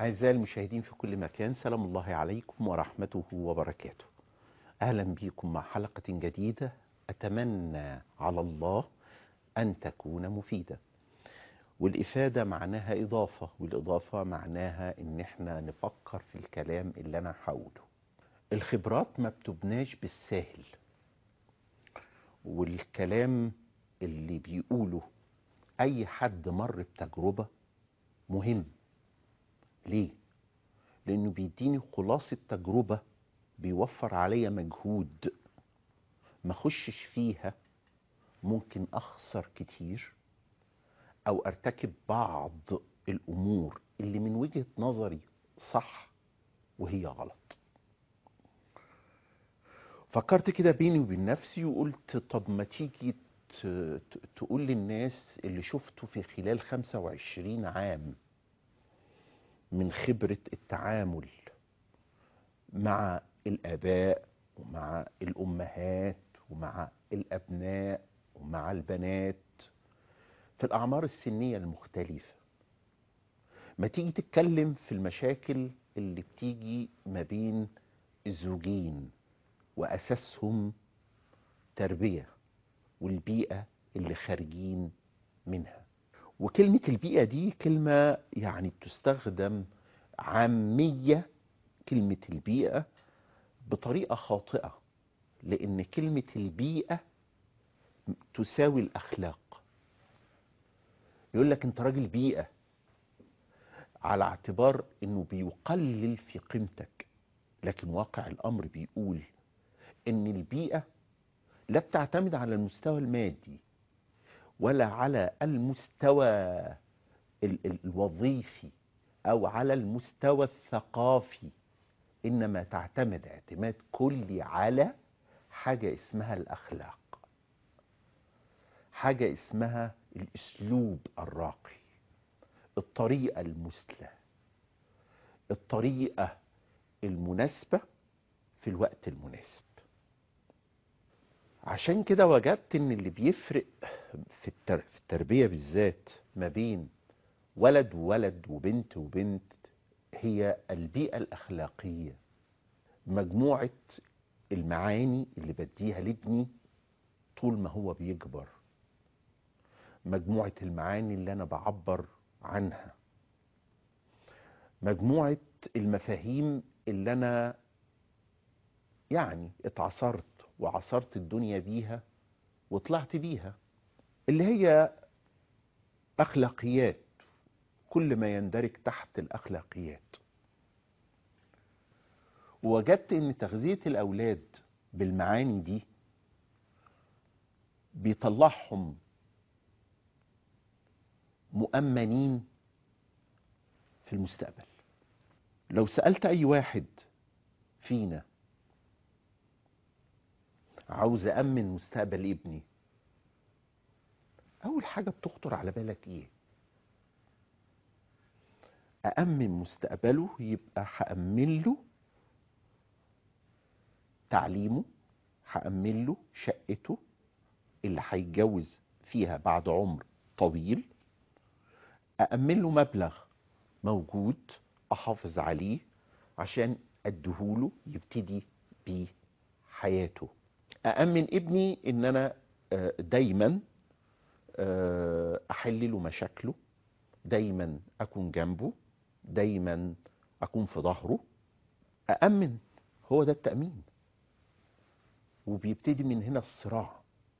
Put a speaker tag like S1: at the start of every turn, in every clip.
S1: أعزائي المشاهدين في كل مكان سلام الله عليكم ورحمته وبركاته أهلا بكم مع حلقة جديدة أتمنى على الله أن تكون مفيدة والإفادة معناها إضافة والإضافة معناها إن إحنا نفكر في الكلام اللي أنا هقوله الخبرات ما بتبناش بالساهل والكلام اللي بيقوله أي حد مر بتجربة مهم ليه؟ لأنه بيديني خلاصة تجربة بيوفر عليا مجهود ما اخشش فيها ممكن أخسر كتير أو أرتكب بعض الأمور اللي من وجهة نظري صح وهي غلط فكرت كده بيني وبين نفسي وقلت طب ما تيجي ت- ت- تقول للناس اللي شفته في خلال 25 عام من خبرة التعامل مع الآباء ومع الأمهات ومع الأبناء ومع البنات في الأعمار السنية المختلفة ما تيجي تتكلم في المشاكل اللي بتيجي ما بين الزوجين وأساسهم تربية والبيئة اللي خارجين منها وكلمة البيئة دي كلمة يعني بتستخدم عامية كلمة البيئة بطريقة خاطئة لأن كلمة البيئة تساوي الأخلاق يقول لك أنت راجل بيئة على اعتبار أنه بيقلل في قيمتك لكن واقع الأمر بيقول أن البيئة لا بتعتمد على المستوى المادي ولا على المستوى ال- ال- الوظيفي او على المستوى الثقافي انما تعتمد اعتماد كلي على حاجه اسمها الاخلاق حاجه اسمها الاسلوب الراقي الطريقه المثلى الطريقه المناسبه في الوقت المناسب عشان كده وجدت ان اللي بيفرق في, التر... في التربية بالذات ما بين ولد وولد وبنت وبنت هي البيئة الأخلاقية مجموعة المعاني اللي بديها لابني طول ما هو بيكبر مجموعة المعاني اللي أنا بعبر عنها مجموعة المفاهيم اللي أنا يعني اتعصرت وعصرت الدنيا بيها وطلعت بيها اللي هي اخلاقيات كل ما يندرج تحت الاخلاقيات ووجدت ان تغذيه الاولاد بالمعاني دي بيطلعهم مؤمنين في المستقبل لو سالت اي واحد فينا عاوز أأمن مستقبل ابني أول حاجة بتخطر على بالك إيه؟ أأمن مستقبله يبقى هأمن له تعليمه هأمن له شقته اللي هيتجوز فيها بعد عمر طويل أأمن له مبلغ موجود أحافظ عليه عشان أديهوله يبتدي بيه حياته أأمن ابني إن أنا آه، دايما آه، أحل له مشاكله دايما أكون جنبه دايما أكون في ظهره أأمن هو ده التأمين وبيبتدي من هنا الصراع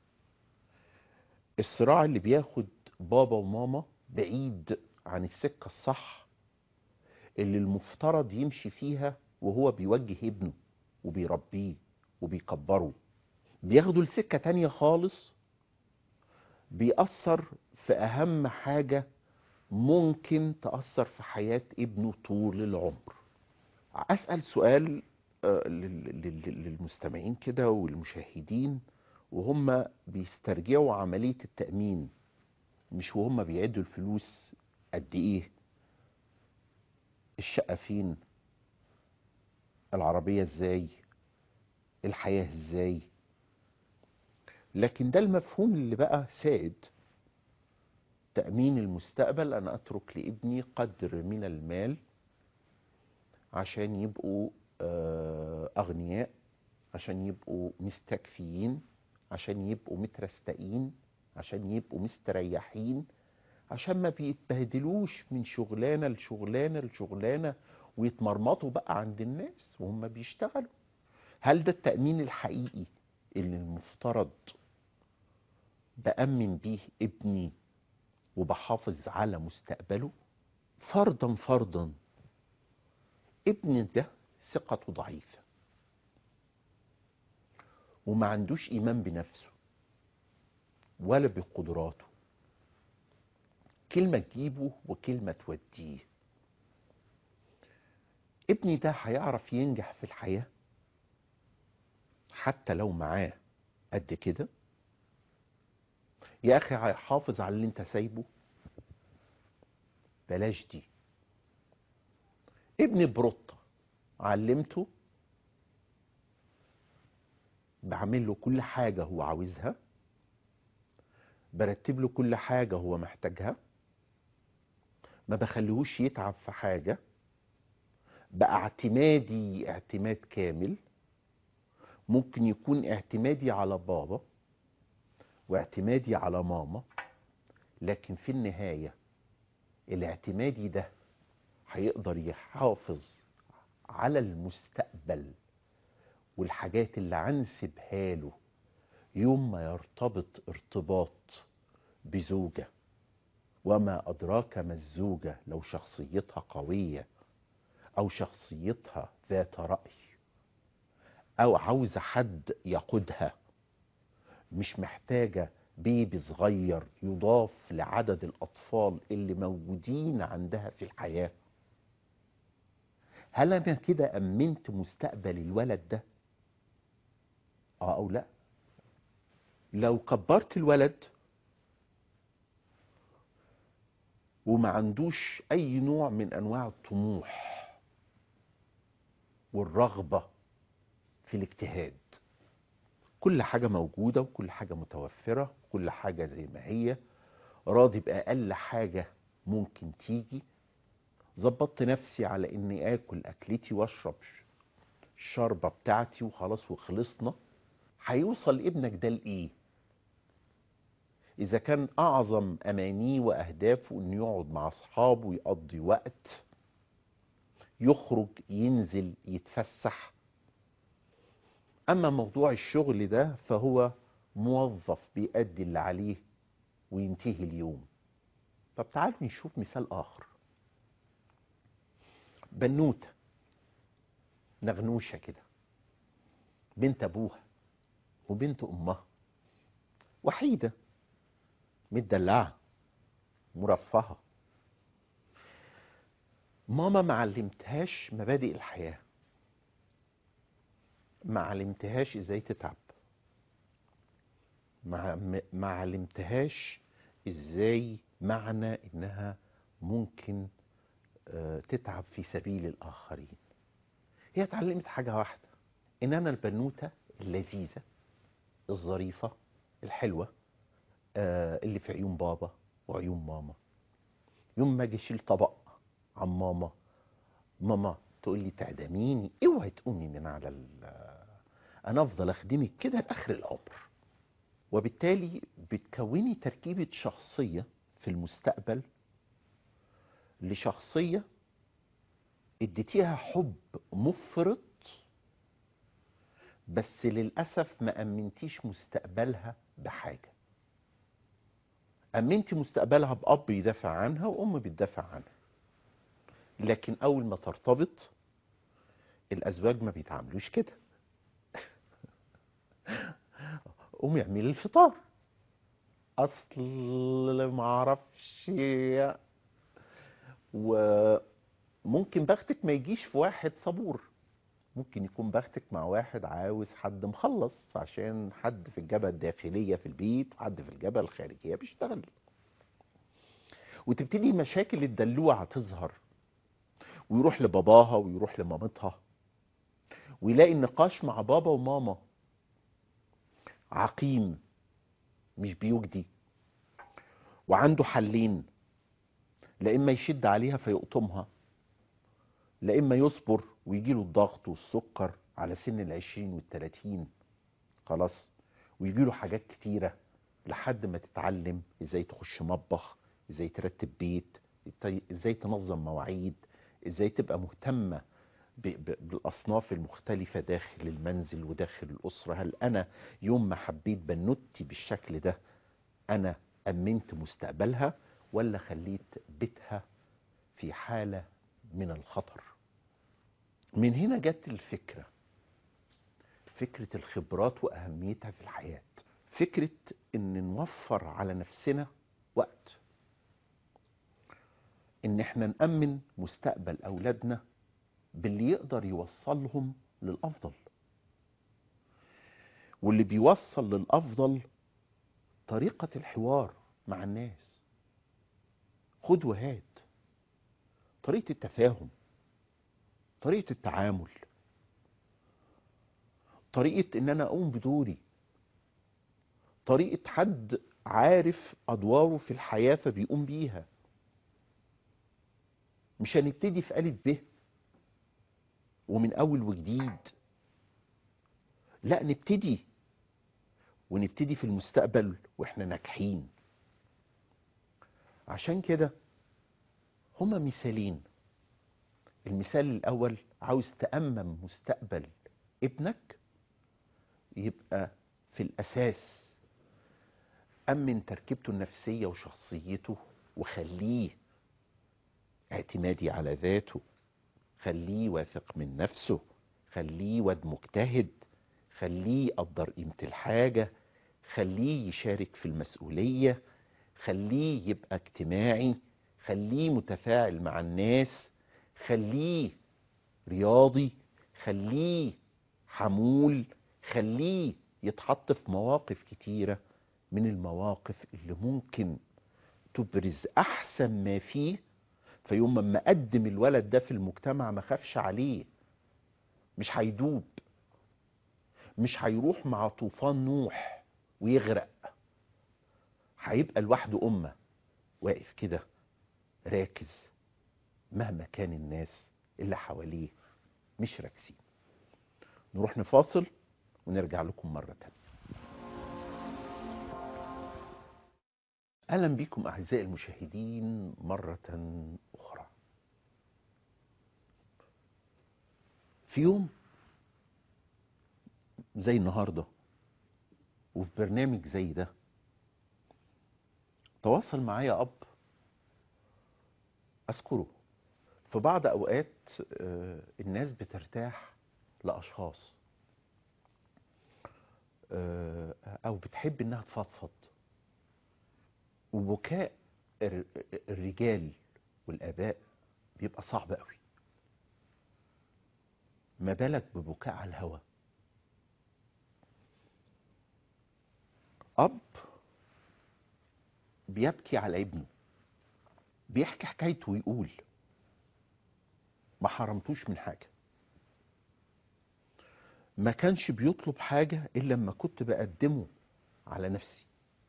S1: الصراع اللي بياخد بابا وماما بعيد عن السكة الصح اللي المفترض يمشي فيها وهو بيوجه ابنه وبيربيه وبيكبره بياخدوا لسكة تانية خالص بيأثر في أهم حاجة ممكن تأثر في حياة ابنه طول العمر أسأل سؤال آه، لل- لل- للمستمعين كده والمشاهدين وهم بيسترجعوا عملية التأمين مش وهم بيعدوا الفلوس قد إيه الشقة فين العربية إزاي الحياة إزاي لكن ده المفهوم اللي بقى سائد تأمين المستقبل أنا أترك لابني قدر من المال عشان يبقوا آه، أغنياء عشان يبقوا مستكفيين عشان يبقوا مترستقين عشان يبقوا مستريحين عشان ما بيتبهدلوش من شغلانة لشغلانة لشغلانة ويتمرمطوا بقى عند الناس وهم بيشتغلوا هل ده التأمين الحقيقي اللي المفترض بأمن بيه ابني وبحافظ على مستقبله فرضا فرضا ابن ده ثقته ضعيفة وما عندوش إيمان بنفسه ولا بقدراته كلمة تجيبه وكلمة توديه ابني ده هيعرف ينجح في الحياة حتى لو معاه قد كده يا أخي هيحافظ على اللي انت سايبه بلاش دي ابني بروطة علمته بعمل له كل حاجة هو عاوزها برتب له كل حاجة هو محتاجها ما بخليهوش يتعب في حاجة بقى اعتمادي اعتماد كامل ممكن يكون اعتمادي على بابا واعتمادي على ماما لكن في النهاية الاعتمادي ده هيقدر يحافظ على المستقبل والحاجات اللي هنسيبها له يوم ما يرتبط ارتباط بزوجة وما أدراك ما الزوجة لو شخصيتها قوية أو شخصيتها ذات رأي أو عاوزة حد يقودها مش محتاجة بيبي صغير يضاف لعدد الأطفال اللي موجودين عندها في الحياة هل أنا كده أمنت مستقبل الولد ده؟ آه أو لأ؟ لو كبرت الولد وما عندوش أي نوع من أنواع الطموح والرغبة في الاجتهاد كل حاجة موجودة وكل حاجة متوفرة كل حاجة زي ما هي راضي بأقل حاجة ممكن تيجي ظبطت نفسي على اني اكل اكلتي واشرب الشربة بتاعتي وخلاص وخلصنا هيوصل ابنك ده لايه اذا كان اعظم امانيه واهدافه انه يقعد مع اصحابه ويقضي وقت يخرج ينزل يتفسح اما موضوع الشغل ده فهو موظف بيأدي اللي عليه وينتهي اليوم طب تعالوا نشوف مثال اخر بنوته نغنوشه كده بنت ابوها وبنت امها وحيده متدلعه مرفهه ماما ما علمتهاش مبادئ الحياه ما علمتهاش ازاي تتعب ما ما علمتهاش ازاي معنى انها ممكن تتعب في سبيل الاخرين هي اتعلمت حاجه واحده ان انا البنوته اللذيذه الظريفه الحلوه اللي في عيون بابا وعيون ماما يوم ما اجي اشيل طبق عن ماما ماما تقول لي تعدميني اوعي تقومي من على انا افضل اخدمك كده لاخر العمر وبالتالي بتكوني تركيبه شخصيه في المستقبل لشخصيه اديتيها حب مفرط بس للاسف ما امنتيش مستقبلها بحاجه امنتي مستقبلها باب يدافع عنها وام بتدافع عنها لكن اول ما ترتبط الازواج ما بيتعاملوش كده قومي اعملي الفطار اصل ما اعرفش وممكن بختك ما يجيش في واحد صبور ممكن يكون بختك مع واحد عاوز حد مخلص عشان حد في الجبهه الداخليه في البيت وحد في الجبهه الخارجيه بيشتغل وتبتدي مشاكل الدلوعه تظهر ويروح لباباها ويروح لمامتها ويلاقي النقاش مع بابا وماما عقيم مش بيجدي وعنده حلين لا اما يشد عليها فيقطمها لا إما يصبر ويجيله الضغط والسكر على سن العشرين والتلاتين خلاص ويجيله حاجات كتيرة لحد ما تتعلم ازاي تخش مطبخ ازاي ترتب بيت ازاي تنظم مواعيد ازاي تبقى مهتمة ب- ب- بالاصناف المختلفة داخل المنزل وداخل الاسرة هل انا يوم ما حبيت بنوتي بالشكل ده انا امنت مستقبلها ولا خليت بيتها في حالة من الخطر من هنا جت الفكرة فكرة الخبرات وأهميتها في الحياة فكرة إن نوفر على نفسنا وقت إن إحنا نأمن مستقبل أولادنا باللي يقدر يوصلهم للأفضل واللي بيوصل للأفضل طريقة الحوار مع الناس خد وهات طريقة التفاهم طريقة التعامل طريقة ان انا اقوم بدوري طريقة حد عارف ادواره في الحياة فبيقوم بيها مش هنبتدي في ألف ب ومن أول وجديد لا نبتدي ونبتدي في المستقبل واحنا ناجحين عشان كده هما مثالين المثال الأول عاوز تأمم مستقبل ابنك يبقى في الأساس أمن تركيبته النفسية وشخصيته وخليه اعتمادي على ذاته خليه واثق من نفسه خليه واد مجتهد خليه يقدر قيمة الحاجة خليه يشارك في المسؤولية خليه يبقى اجتماعي خليه متفاعل مع الناس خليه رياضي خليه حمول خليه يتحط في مواقف كتيرة من المواقف اللي ممكن تبرز أحسن ما فيه فيوم ما أقدم الولد ده في المجتمع ما خافش عليه مش هيدوب مش هيروح مع طوفان نوح ويغرق هيبقى لوحده أمة واقف كده راكز مهما كان الناس اللي حواليه مش راكزين نروح نفاصل ونرجع لكم مرة تانية أهلا بكم أعزائي المشاهدين مرة أخرى في يوم زي النهاردة وفي برنامج زي ده تواصل معايا أب أذكره في بعض أوقات آه، الناس بترتاح لأشخاص آه، أو بتحب إنها تفضفض وبكاء الر- الرجال والآباء بيبقى صعب قوي ما بالك ببكاء على الهوا أب بيبكي على ابنه بيحكي حكايته ويقول ما حرمتوش من حاجة ما كانش بيطلب حاجة إلا لما كنت بقدمه على نفسي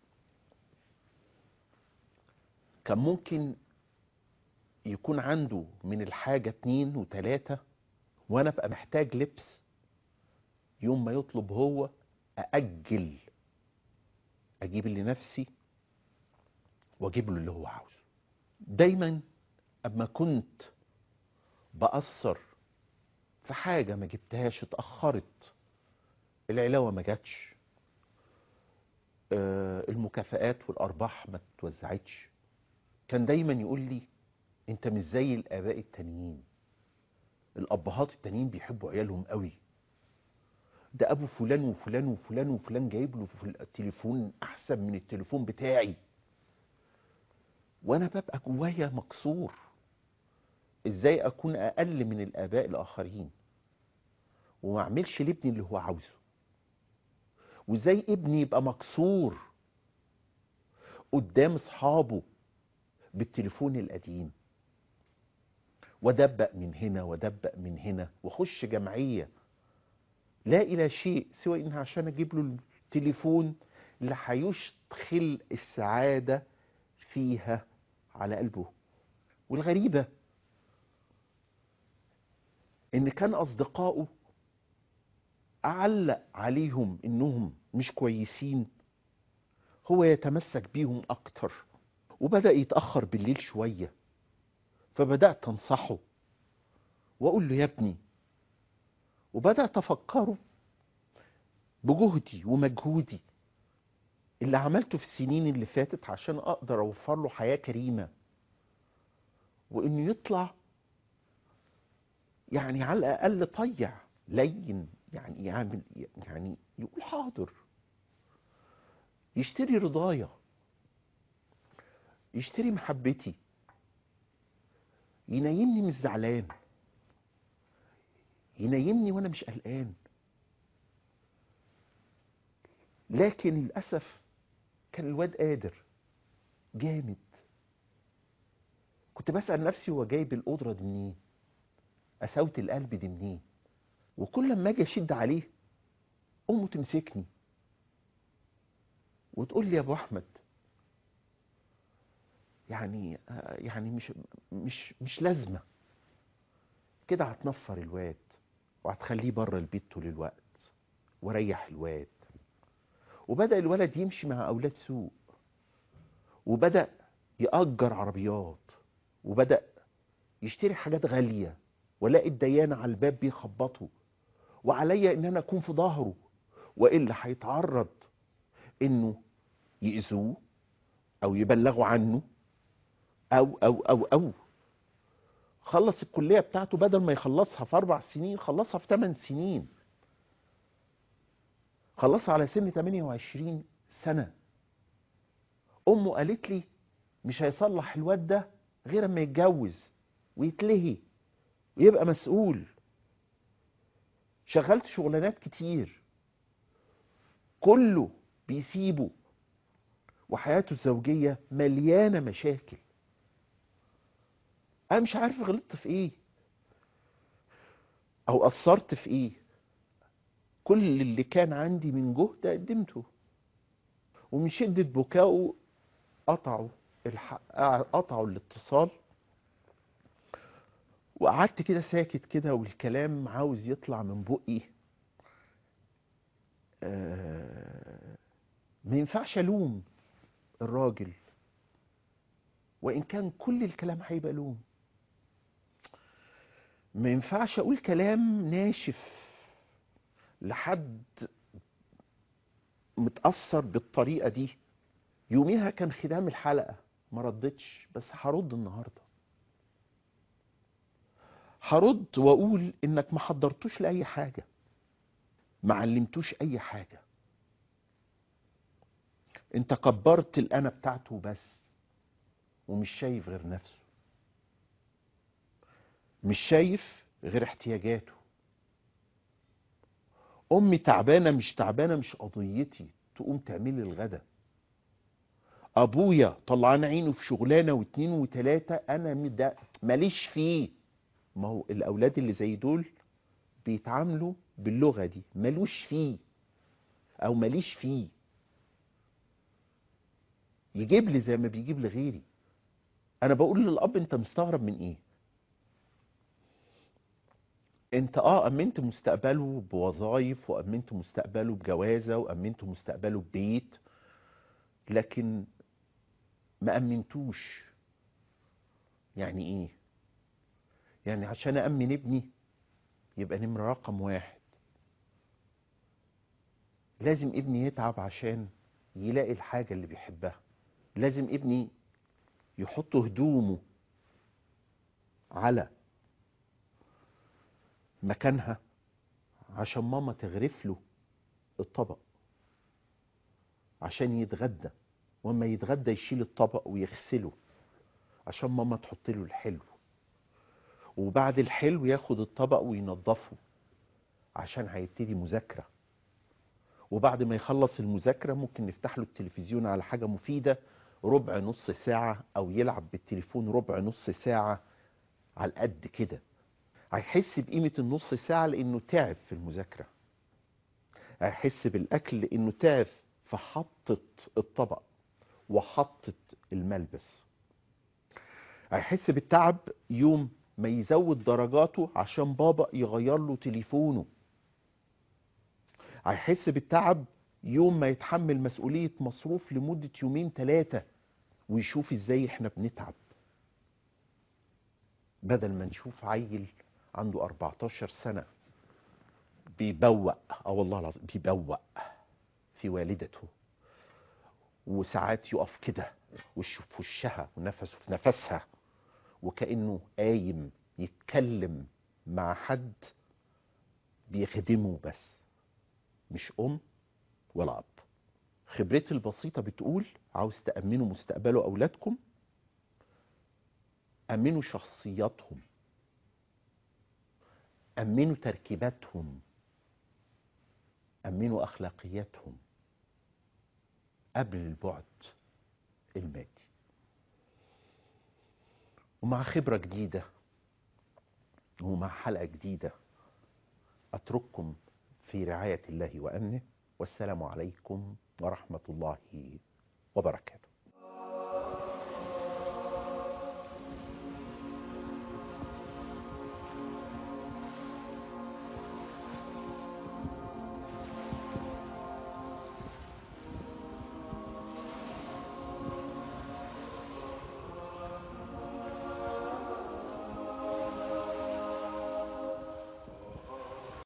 S1: كان ممكن يكون عنده من الحاجة اتنين وتلاتة وأنا بقى محتاج لبس يوم ما يطلب هو أأجل أجيب لنفسي وأجيب له اللي هو عاوزه دايما أما كنت بأثر في حاجة ما جبتهاش اتأخرت العلاوة ما جاتش آه، المكافآت والأرباح ما اتوزعتش كان دايما يقول لي انت مش زي الآباء التانيين الأبهات التانيين بيحبوا عيالهم قوي ده أبو فلان وفلان وفلان وفلان جايب له في التليفون أحسن من التليفون بتاعي وأنا ببقى جوايا مكسور ازاي اكون اقل من الاباء الاخرين وما اعملش لابني اللي هو عاوزه وازاي ابني يبقى مكسور قدام اصحابه بالتليفون القديم ودبق من هنا ودبق من هنا واخش جمعيه لا الى شيء سوى ان عشان اجيب له التليفون اللي هيدخل السعاده فيها على قلبه والغريبه ان كان اصدقائه اعلق عليهم انهم مش كويسين هو يتمسك بيهم اكتر وبدأ يتأخر بالليل شوية فبدأت انصحه واقول له يا ابني وبدأت افكره بجهدي ومجهودي اللي عملته في السنين اللي فاتت عشان اقدر اوفر له حياة كريمة وانه يطلع يعني على الاقل طيع لين يعني يعمل يعني يقول حاضر يشتري رضايا يشتري محبتي ينيمني مش زعلان ينيمني وانا مش قلقان لكن للاسف كان الواد قادر جامد كنت بسأل نفسي هو جايب القدرة دي منين قساوة القلب دي منين وكل ما اجي اشد عليه امه تمسكني وتقول لي يا ابو احمد يعني آه، يعني مش مش مش لازمه كده هتنفر الواد وهتخليه بره البيت طول الوقت وريح الواد وبدأ الولد يمشي مع أولاد سوق وبدأ يأجر عربيات وبدأ يشتري حاجات غالية ولاقي الديانة على الباب بيخبطوا وعليا ان انا اكون في ظهره والا هيتعرض انه يأذوه او يبلغوا عنه او او او او خلص الكلية بتاعته بدل ما يخلصها في اربع سنين خلصها في ثمان سنين خلصها على سن 28 سنة امه قالت لي مش هيصلح الواد ده غير اما يتجوز ويتلهي ويبقى مسؤول شغلت شغلانات كتير كله بيسيبه وحياته الزوجية مليانة مشاكل انا مش عارف غلطت في ايه او قصرت في ايه كل اللي كان عندي من جهد قدمته ومن شدة بكائه قطعوا الحق قطعوا الاتصال وقعدت كده ساكت كده والكلام عاوز يطلع من بقي آه، ما ينفعش الوم الراجل وان كان كل الكلام هيبقى لوم ما ينفعش اقول كلام ناشف لحد متأثر بالطريقة دي يوميها كان ختام الحلقة ما ردتش بس هرد النهاردة هرد واقول انك ما حضرتوش لأي حاجة ما علمتوش اي حاجة انت كبرت الانا بتاعته بس ومش شايف غير نفسه مش شايف غير احتياجاته امي تعبانه مش تعبانه مش قضيتي تقوم تعملي الغدا ابويا طلعان عينه في شغلانه واتنين وتلاته انا م- ده ماليش فيه ما هو الاولاد اللي زي دول بيتعاملوا باللغه دي ملوش فيه او ماليش فيه يجيب لي زي ما بيجيب لغيري انا بقول للاب انت مستغرب من ايه انت اه امنت مستقبله بوظائف وامنت مستقبله بجوازه وامنت مستقبله ببيت لكن ما امنتوش يعني ايه يعني عشان امن ابني يبقى نمرة رقم واحد لازم ابني يتعب عشان يلاقي الحاجة اللي بيحبها لازم ابني يحط هدومه على مكانها عشان ماما تغرف له الطبق عشان يتغدى واما يتغدى يشيل الطبق ويغسله عشان ماما تحط له الحلو وبعد الحلو ياخد الطبق وينضفه عشان هيبتدي مذاكرة وبعد ما يخلص المذاكرة ممكن نفتح له التلفزيون على حاجة مفيدة ربع نص ساعة أو يلعب بالتليفون ربع نص ساعة على قد كده هيحس بقيمة النص ساعة لأنه تعب في المذاكرة هيحس بالأكل لأنه تعب في حطة الطبق وحطة الملبس هيحس بالتعب يوم ما يزود درجاته عشان بابا يغير له تليفونه هيحس بالتعب يوم ما يتحمل مسؤولية مصروف لمدة يومين ثلاثة ويشوف ازاي احنا بنتعب بدل ما نشوف عيل عنده 14 سنة بيبوق اه والله العظيم بيبوق في والدته وساعات يقف كده وشه في وشها ونفسه في نفسها وكأنه قايم يتكلم مع حد بيخدمه بس مش أم ولا أب خبرتي البسيطة بتقول عاوز تأمنوا مستقبل أولادكم أمنوا شخصياتهم أمنوا تركيباتهم أمنوا أخلاقياتهم قبل البعد المادي ومع خبرة جديدة ومع حلقة جديدة أترككم في رعاية الله وأمنه والسلام عليكم ورحمة الله وبركاته